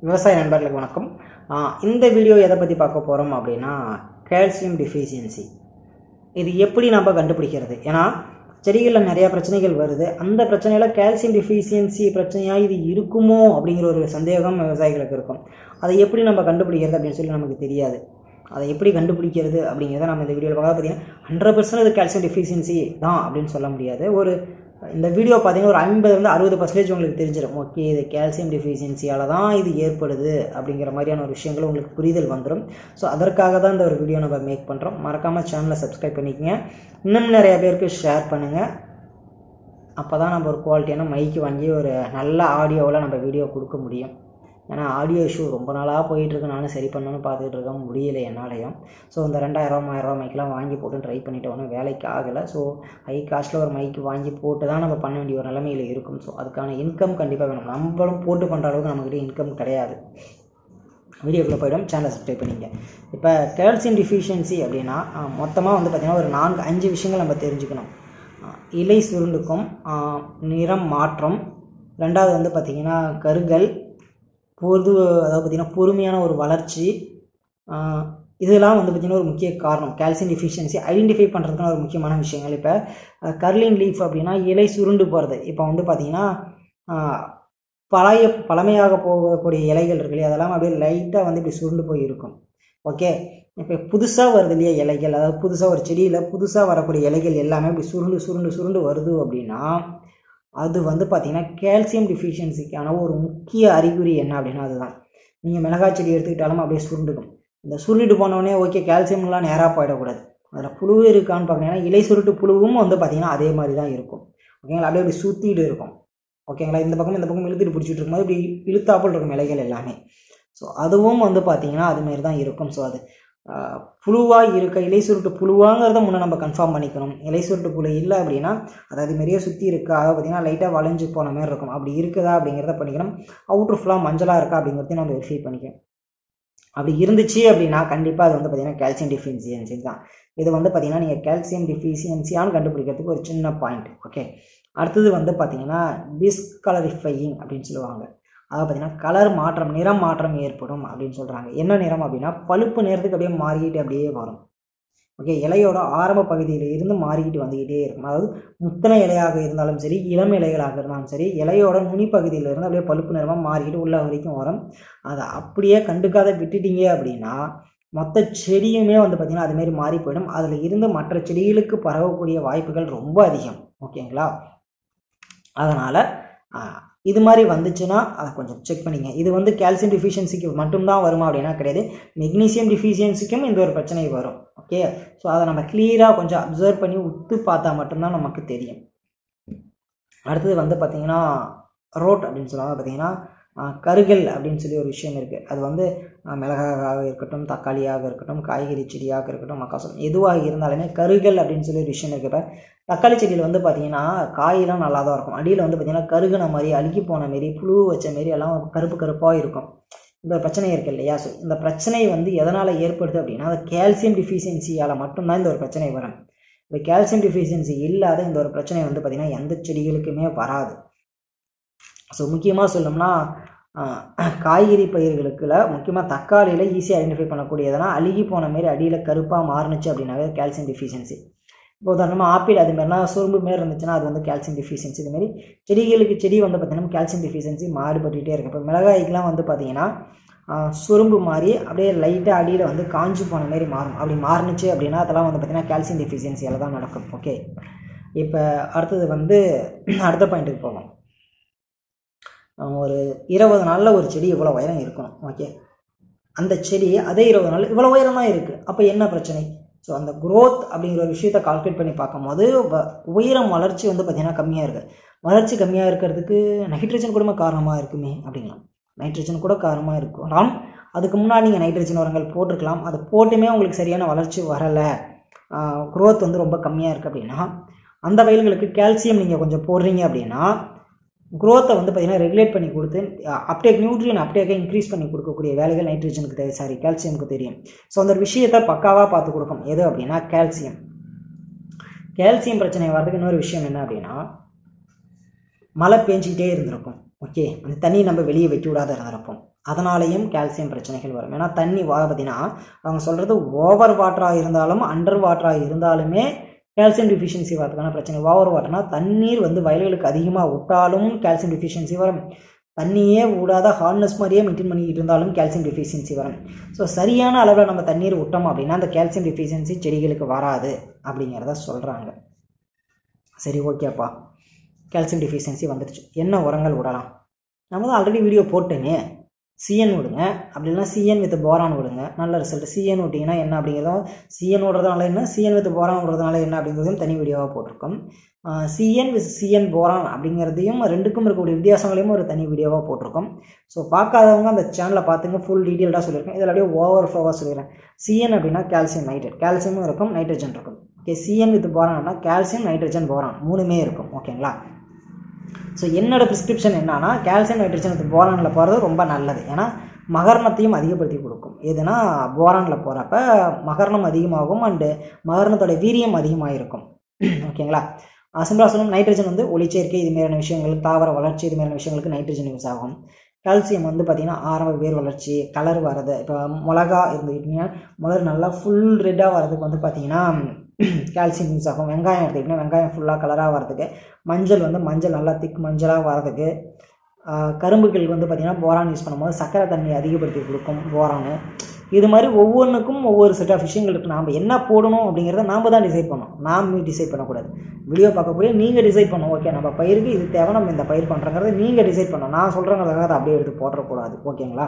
விவசாய நண்பர்களுக்கு வணக்கம் ஆ, இந்த வீடியோ எதை பற்றி பார்க்க போகிறோம் அப்படின்னா கால்சியம் டிஃபிஷியன்சி இது எப்படி நம்ம கண்டுபிடிக்கிறது ஏன்னா செடிகளில் நிறையா பிரச்சனைகள் வருது அந்த பிரச்சனையில் கால்சியம் டிஃபிஷியன்சி பிரச்சனையாக இது இருக்குமோ அப்படிங்கிற ஒரு சந்தேகம் விவசாயிகளுக்கு இருக்கும் அதை எப்படி நம்ம கண்டுபிடிக்கிறது அப்படின்னு சொல்லி நமக்கு தெரியாது அதை எப்படி கண்டுபிடிக்கிறது அப்படிங்கிறத நம்ம இந்த வீடியோவில் பார்க்க பார்த்தீங்கன்னா ஹண்ட்ரட் பர்சன்ட் இது கால்சியம் டிஃபிஷியன்சி தான் அப்படின்னு சொல்ல முடியாது ஒரு இந்த வீடியோ பார்த்தீங்கன்னா ஒரு ஐம்பதுலேருந்து அறுபது பர்சன்டேஜ் உங்களுக்கு தெரிஞ்சிடும் ஓகே இது கால்சியம் டிஃபிஷியன்சியால் தான் இது ஏற்படுது அப்படிங்கிற மாதிரியான ஒரு விஷயங்கள் உங்களுக்கு புரிதல் வந்துடும் ஸோ அதற்காக தான் இந்த ஒரு வீடியோ நம்ம மேக் பண்ணுறோம் மறக்காமல் சேனலை சப்ஸ்கிரைப் பண்ணிக்கங்க இன்னும் நிறைய பேருக்கு ஷேர் பண்ணுங்கள் அப்போ தான் நம்ம ஒரு குவாலிட்டியான மைக்கு வாங்கி ஒரு நல்ல ஆடியோவில் நம்ம வீடியோ கொடுக்க முடியும் ஏன்னா ஆடியோ இஷ்யூ ரொம்ப நாளாக போயிட்டுருக்கு நானும் சரி பண்ணணும்னு பார்த்துட்டு இருக்கேன் முடியல என்னாலையும் ஸோ இந்த ரெண்டாயிரம் மூவாயிரரூவா மைக்கெலாம் வாங்கி போட்டு ட்ரை பண்ணிட்டு ஒன்றும் வேலைக்கு ஆகலை ஸோ ஹை காஸ்ட்டில் ஒரு மைக்கு வாங்கி போட்டு தான் நம்ம பண்ண வேண்டிய ஒரு நிலைமையில் இருக்கும் ஸோ அதுக்கான இன்கம் கண்டிப்பாக வேணும் நம்மளும் போட்டு பண்ணுற அளவுக்கு நம்மக்கிட்ட இன்கம் கிடையாது வீடியோக்குள்ளே போய்டும் சேனலை சப்ஸ்கிரைப் பண்ணிங்க இப்போ கால்சியம் டிஃபிஷியன்சி அப்படின்னா மொத்தமாக வந்து பார்த்திங்கன்னா ஒரு நான்கு அஞ்சு விஷயங்கள் நம்ம தெரிஞ்சுக்கணும் ஆ, இலை சுருண்டுக்கும் ஆ, நிறம் மாற்றம் ரெண்டாவது வந்து பார்த்திங்கன்னா கருகல் பொது அதாவது பார்த்திங்கன்னா பொறுமையான ஒரு வளர்ச்சி ஆ, இதெல்லாம் வந்து பார்த்திங்கன்னா ஒரு முக்கிய காரணம் கால்சியம் டிஃபிஷியன்சி ஐடென்டிஃபை பண்ணுறதுக்கான ஒரு முக்கியமான விஷயங்கள் இப்போ கர்லிங் லீஃப் அப்படின்னா இலை சுருண்டு போகிறது இப்போ வந்து பார்த்திங்கன்னா ஆ, பழைய பழமையாக போகக்கூடிய இலைகள் இருக்கு இல்லையா அதெல்லாம் அப்படியே லைட்டாக வந்து இப்படி சுருண்டு போய் இருக்கும் ஓகே இப்போ புதுசாக வருது இல்லையா இலைகள் அதாவது புதுசாக ஒரு செடியில் புதுசாக வரக்கூடிய இலைகள் எல்லாமே இப்படி சுருண்டு சுருண்டு சுருண்டு வருது அப்படின்னா அது வந்து பார்த்திங்கன்னா கால்சியம் டிஃபிஷியன்சிக்கான ஒரு முக்கிய அறிகுறி என்ன அப்படின்னா அதுதான் நீங்கள் மிளகாய் செடி எடுத்துக்கிட்டாலும் அப்படியே சுருண்டுக்கும் இந்த சுருண்டிட்டு போனோடனே ஓகே கால்சியம்லாம் நேராக போயிடக்கூடாது அதில் புழு இருக்கான்னு பார்த்தீங்கன்னா இலை சுருட்டு புழுவும் வந்து பார்த்திங்கன்னா அதே மாதிரி தான் இருக்கும் ஓகேங்களா அப்படியே அப்படி சுற்றிட்டு இருக்கும் ஓகேங்களா இந்த பக்கம் இந்த பக்கம் இழுத்துட்டு பிடிச்சிட்டு இருக்கும்போது இப்படி இழுத்தாப்புல் இருக்கும் இலைகள் எல்லாமே ஸோ அதுவும் வந்து பார்த்திங்கன்னா அதுமாரி தான் இருக்கும் ஸோ அது புழுவாக இருக்க இலை சுருட்டு புழுவாங்கிறத முன்னே நம்ம கன்ஃபார்ம் பண்ணிக்கணும் இலை சுருட்டு புழு இல்லை அப்படின்னா அது அது மாதிரியே சுற்றி இருக்கா அதாவது பார்த்திங்கன்னா லைட்டாக வளைஞ்சு போன மாதிரி இருக்கும் அப்படி இருக்குதா அப்படிங்கிறத பண்ணிக்கணும் அவுட்ரு ஃபுல்லாக மஞ்சளாக இருக்கா அப்படிங்கிறதையும் நம்ம வெரிஃபை பண்ணிக்கணும் அப்படி இருந்துச்சு அப்படின்னா கண்டிப்பாக அது வந்து பார்த்திங்கன்னா கால்சியம் டிஃபிஷியன்சி தான் இது வந்து பார்த்திங்கன்னா நீங்கள் கால்சியம் டிஃபிஷியன்சியான்னு கண்டுபிடிக்கிறதுக்கு ஒரு சின்ன பாயிண்ட் ஓகே அடுத்தது வந்து பார்த்திங்கன்னா டிஸ்கலரிஃபையிங் அப்படின்னு சொல்லுவாங்க அதாவது பார்த்திங்கன்னா கலர் மாற்றம் நிறம் மாற்றம் ஏற்படும் அப்படின்னு சொல்கிறாங்க என்ன நிறம் அப்படின்னா பழுப்பு நிறத்துக்கு அப்படியே மாறிக்கிட்டு அப்படியே வரும் ஓகே இலையோட ஆரம்ப பகுதியில் இருந்து மாறிக்கிட்டு வந்துக்கிட்டே இருக்கும் அதாவது முத்தனை இலையாக இருந்தாலும் சரி இளம் இலைகளாக இருந்தாலும் சரி இலையோட நுனி பகுதியில் இருந்து அப்படியே பழுப்பு நிறமாக மாறிக்கிட்டு உள்ள வரைக்கும் வரும் அதை அப்படியே கண்டுக்காத விட்டுட்டீங்க அப்படின்னா மொத்த செடியுமே வந்து பார்த்திங்கன்னா அதுமாரி மாறி போயிடும் அதில் இருந்து மற்ற செடிகளுக்கு பரவக்கூடிய வாய்ப்புகள் ரொம்ப அதிகம் ஓகேங்களா அதனால் இது மாதிரி வந்துச்சுன்னா அதை கொஞ்சம் செக் பண்ணிங்க இது வந்து கால்சியம் டிஃபிஷியன்சிக்கு மட்டும்தான் வருமா அப்படின்னா கிடையாது மெக்னீசியம் டிஃபிஷியன்சிக்கும் இந்த ஒரு பிரச்சனை வரும் ஓகே ஸோ அதை நம்ம கிளியராக கொஞ்சம் அப்சர்வ் பண்ணி உத்து பார்த்தா மட்டும்தான் நமக்கு தெரியும் அடுத்தது வந்து பார்த்திங்கன்னா ரோட் அப்படின்னு சொல்லுவாங்க பார்த்தீங்கன்னா ஆஹ், கருகல் அப்படின்னு சொல்லி ஒரு விஷயம் இருக்குது அது வந்து ஆஹ், மிளகாயாக இருக்கட்டும் தக்காளியாக இருக்கட்டும் காய்கறி செடியாக இருக்கட்டும் மக்காசோளம் எதுவாக இருந்தாலுமே கருகல் அப்படின்னு சொல்லி ஒரு விஷயம் இருக்குது இப்போ தக்காளி செடியில் வந்து பார்த்திங்கன்னா காயெல்லாம் நல்லா தான் இருக்கும் அடியில் வந்து பார்த்திங்கன்னா கருகுன மாதிரி அழுகி போன மாரி புழு வச்ச மாரி எல்லாம் கருப்பு கருப்பாக இருக்கும் இந்த பிரச்சனை இருக்குது இல்லையா ஸோ இந்த பிரச்சனை வந்து எதனால் ஏற்படுது அப்படின்னா அது கால்சியம் டிஃபிஷியன்சியால் மட்டும்தான் இந்த ஒரு பிரச்சனை வரும் இப்போ கால்சியம் டிஃபிஷியன்சி இல்லாத இந்த ஒரு பிரச்சனை வந்து பார்த்திங்கன்னா எந்த செடிகளுக்குமே வராது ஸோ முக்கியமாக சொல்லணும்னா ஆஹ், காய்கறி பயிர்களுக்குல முக்கியமாக தக்காளியில் ஈஸியாக ஐடென்டிஃபை பண்ணக்கூடியதுனா அழுகி போன மாரி அடியில் கருப்பாக மாறுனுச்சு அப்படின்னாவே கால்சியம் டிஃபிஷியன்சி இப்போ உதாரணமாக ஆப்பிள் அது மாதிரிலாம் சுரும்பு மாரி இருந்துச்சுன்னா அது வந்து கால்சியம் டிஃபிஷியன்சி இதுமாரி செடிகளுக்கு செடி வந்து பார்த்திங்கன்னா கால்சியம் டிஃபிஷியன்சி மாறுபட்டுகிட்டே இருக்குது இப்போ மிளகாய்க்கெலாம் வந்து பார்த்திங்கன்னா ஆஹ், சுரும்பு மாதிரி அப்படியே லைட்டாக அடியில் வந்து காஞ்சு போன மாதிரி மாறும் அப்படி மாறுனுச்சு அப்படின்னா அதெல்லாம் வந்து பார்த்திங்கன்னா கால்சியம் டிஃபிஷியன்சியால் தான் நடக்கும் ஓகே இப்போ அடுத்தது வந்து அடுத்த பாயிண்ட்டுக்கு போவோம் ஆஹ், ஒரு இருபது நாளில் ஒரு செடி இவ்வளோ உயரம் இருக்கணும் ஓகே அந்த செடி அதே இருபது நாள் இவ்வளோ உயரம் தான் இருக்குது அப்போ என்ன பிரச்சனை ஸோ அந்த growth அப்படிங்கிற ஒரு விஷயத்தை கால்குலேட் பண்ணி பார்க்கும்போது வ- உயரம் வளர்ச்சி வந்து பார்த்திங்கன்னா கம்மியாக இருக்குது வளர்ச்சி கம்மியாக இருக்கிறதுக்கு நைட்ரஜன் கூட காரணமாக இருக்குமே அப்படிங்களாம் நைட்ரஜன் கூட காரணமாக இருக்கலாம் அதுக்கு முன்னாடி நீங்கள் நைட்ரஜன் உரங்கள் போட்டிருக்கலாம் அது போட்டுமே உங்களுக்கு சரியான வளர்ச்சி வரலை growth வந்து ரொம்ப கம்மியாக இருக்குது அப்படின்னா அந்த வயல்களுக்கு கால்சியம் நீங்கள் கொஞ்சம் போடுறீங்க அப்படின்னா growth-அ வந்து பார்த்திங்கன்னா ரெகுலேட் பண்ணி கொடுத்து அப்டேக் நியூட்ரியன் அப்டேக்கை இன்க்ரீஸ் பண்ணி கொடுக்கக்கூடிய வேலைகள் நைட்ரஜனுக்கு தெரியும் சாரி கால்சியமுக்கு தெரியும் ஸோ அந்த ஒரு விஷயத்தை பக்காவாக பார்த்து கொடுக்கும் எது அப்படின்னா கால்சியம் கால்சியம் பிரச்சனை வர்றதுக்கு இன்னொரு விஷயம் என்ன அப்படின்னா மழை பேஞ்சிக்கிட்டே இருந்திருக்கும் ஓகே அந்த தண்ணி நம்ம வெளியே வெட்டி விடாத இருந்திருப்போம் அதனாலேயும் கால்சியம் பிரச்சனைகள் வரும் ஏன்னா தண்ணி வா பார்த்தீங்கன்னா அவங்க சொல்கிறது ஓவர் வாட்டராக இருந்தாலும் அண்டர் வாட்டராக இருந்தாலுமே கால்சியம் டிஃபிஷியன்சி வரதுக்கான பிரச்சனை ஓவர் வாட்டர்னா தண்ணீர் வந்து வயல்களுக்கு அதிகமாக விட்டாலும் கால்சியம் டிஃபிஷியன்சி வரும் தண்ணியே விடாத ஹார்ட்னஸ் மாதிரியே மெயின்டைன் பண்ணிக்கிட்டு இருந்தாலும் கால்சியம் டிஃபிஷியன்சி வரும் ஸோ சரியான அளவில் நம்ம தண்ணீர் விட்டோம் அப்படின்னா அந்த கால்சியம் டிஃபிஷியன்சி செடிகளுக்கு வராது அப்படிங்கிறத சொல்கிறாங்க சரி ஓகேப்பா கால்சியம் டிஃபிஷியன்சி வந்துடுச்சு என்ன உரங்கள் விடலாம் நம்ம தான் ஆல்ரெடி வீடியோ போட்டேனே சிஎன் விடுங்க அப்படி இல்லைனா சிஎன் வித் போரான் விடுங்க நல்ல ரிசல்ட் சிஎன் விட்டிங்கன்னா என்ன அப்படிங்கிறதும் சிஎன் விடுறதுனால என்ன சிஎன் வித் போரான் விடுறதுனால என்ன அப்படிங்கிறதையும் தனி வீடியோவாக போட்டிருக்கோம் சிஎன் வித் சிஎன் போரான் அப்படிங்கிறதையும் ரெண்டுக்கும் இருக்கக்கூடிய வித்தியாசங்களையும் ஒரு தனி வீடியோவாக போட்டிருக்கோம் ஸோ பார்க்காதவங்க அந்த சேனலை பார்த்துங்க ஃபுல் டீட்டெயில்டாக சொல்லியிருக்கேன் இதில் அப்படியே ஓவர் ஃப்ளோவாக சொல்லிடுறேன் சிஎன் அப்படின்னா கால்சியம் நைட்ரேட் கால்சியமும் இருக்கும் நைட்ரஜன் இருக்கும் ஓகே சிஎன் வித் போரான் அப்படின்னா கால்சியம் நைட்ரஜன் போரான் மூணுமே இருக்கும் ஓகேங்களா ஸோ என்னோட ப்ரிஸ்கிரிப்ஷன் என்னன்னா கால்சியம் நைட்ரஜன் வித் போரானில் போகிறது ரொம்ப நல்லது ஏன்னா மகரணத்தையும் அதிகப்படுத்தி கொடுக்கும் எதுனா போரானில் போகிறப்ப மகரணம் அதிகமாகும் அண்டு மகரணத்தோட வீரியம் அதிகமாக இருக்கும் ஓகேங்களா சிம்பிளாக சொல்லணும் நைட்ரஜன் வந்து ஒளிச்சேர்க்கை இதுமாரியான விஷயங்கள் தாவர வளர்ச்சி இதுமாரியான விஷயங்களுக்கு நைட்ரஜன் யூஸ் ஆகும் கால்சியம் வந்து பார்த்திங்கன்னா ஆரம்ப வேர் வளர்ச்சி கலர் வர்றது இப்போ மிளகா இருந்துக்கிட்டிங்கன்னா மிளகு நல்லா ஃபுல் ரெட்டாக வர்றதுக்கு வந்து பார்த்திங்கன்னா கால்சியம் யூஸ் ஆகும் வெங்காயம் எடுத்துக்கிட்டிங்கன்னா வெங்காயம் ஃபுல்லாக கலராக வரதுக்கு மஞ்சள் வந்து மஞ்சள் நல்லா திக் மஞ்சளாக வரதுக்கு கரும்புகள் வந்து பார்த்திங்கன்னா போரான் யூஸ் பண்ணும்போது சக்கரை தண்ணி அதிகப்படுத்தி கொடுக்கும் போரானு இது மாதிரி ஒவ்வொன்றுக்கும் ஒவ்வொரு செட் ஆஃப் விஷயங்கள் இருக்குது நாம் என்ன போடணும் அப்படிங்கிறத நாம் தான் டிசைட் பண்ணணும் நாம் டிசைட் பண்ணக்கூடாது வீடியோ பார்க்கக்கூடிய நீங்கள் டிசைட் பண்ணணும் ஓகே நம்ம பயிருக்கு இது தேவை நம்ம இந்த பயிர் பண்ணுறங்கிறத நீங்கள் டிசைட் பண்ணணும் நான் சொல்கிறேங்கிறதுக்காக அதை அப்படியே எடுத்து போடக்கூடாது ஓகேங்களா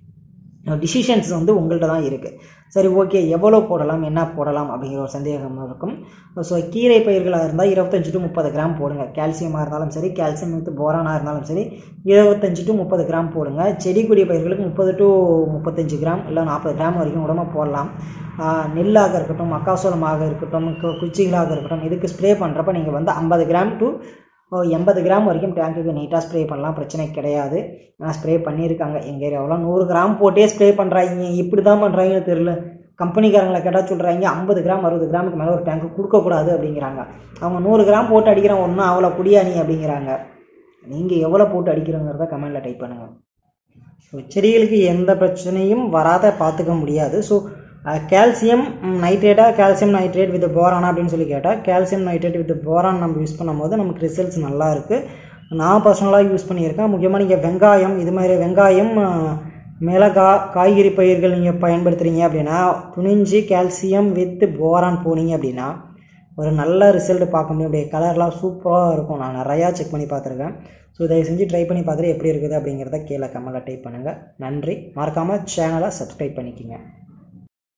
டிசிஷன்ஸ் வந்து உங்கள்கிட்ட தான் இருக்குது சரி ஓகே எவ்வளோ போடலாம் என்ன போடலாம் அப்படிங்கிற ஒரு சந்தேகம் இருக்கும் ஸோ கீரை பயிர்களாக இருந்தால் இருபத்தஞ்சி டு முப்பது கிராம் போடுங்க கால்சியமாக இருந்தாலும் சரி கால்சியம் வித் போரானாக இருந்தாலும் சரி இருபத்தஞ்சி டு முப்பது கிராம் போடுங்க செடி கொடி பயிர்களுக்கு முப்பது டு முப்பத்தஞ்சு கிராம் இல்லை நாற்பது கிராம் வரைக்கும் உடம்பு போடலாம் நெல்லாக இருக்கட்டும் மக்காசோளமாக இருக்கட்டும் குச்சிகளாக இருக்கட்டும் இதுக்கு ஸ்ப்ரே பண்ணுறப்ப நீங்கள் வந்து ஐம்பது கிராம் டு எண்பது கிராம் வரைக்கும் டேங்க்குக்கு நீட்டாக ஸ்ப்ரே பண்ணலாம் பிரச்சனை கிடையாது நான் ஸ்ப்ரே பண்ணியிருக்காங்க எங்கள் ஏரியாவில் நூறு கிராம் போட்டே ஸ்ப்ரே பண்ணுறாங்க இப்படி தான் பண்ணுறாங்கன்னு தெரில கம்பெனிக்காரங்களை கேட்டால் சொல்கிறாங்க ஐம்பது கிராம் அறுபது கிராமுக்கு மேலே ஒரு டேங்க்கு கொடுக்கக்கூடாது அப்படிங்கிறாங்க அவங்க நூறு கிராம் போட்டு அடிக்கிறான் ஒன்றும் அவ்வளோ குடியானி அப்படிங்கிறாங்க நீங்கள் எவ்வளோ போட்டு அடிக்கிறோங்கிறத கமெண்டில் டைப் பண்ணுங்கள் ஸோ செடிகளுக்கு எந்த பிரச்சனையும் வராத பார்த்துக்க முடியாது ஸோ கால்சியம் நைட்ரேட்டா கால்சியம் நைட்ரேட் வித் போரானா அப்படின்னு சொல்லி கேட்டால் கால்சியம் நைட்ரேட் வித் போரான் நம்ம யூஸ் பண்ணும்போது நமக்கு ரிசல்ட்ஸ் நல்லா இருக்குது நான் பர்சனலாக யூஸ் பண்ணியிருக்கேன் முக்கியமாக நீங்கள் வெங்காயம் இது மாதிரி வெங்காயம் மிளகா காய்கறி பயிர்கள் நீங்கள் பயன்படுத்துகிறீங்க அப்படின்னா துணிஞ்சு கால்சியம் வித் போரான் போனீங்க அப்படின்னா ஒரு நல்ல ரிசல்ட் பார்க்க முடியும் அப்படியே கலர்லாம் சூப்பராக இருக்கும் நான் நிறையா செக் பண்ணி பார்த்துருக்கேன் ஸோ தயவு செஞ்சு ட்ரை பண்ணி பார்த்துட்டு எப்படி இருக்குது அப்படிங்கிறத கீழே கமெண்ட்டில் டைப் பண்ணுங்கள் நன்றி மறக்காமல் சேனலை சப்ஸ்கிரைப் பண்ணிக்கோங்க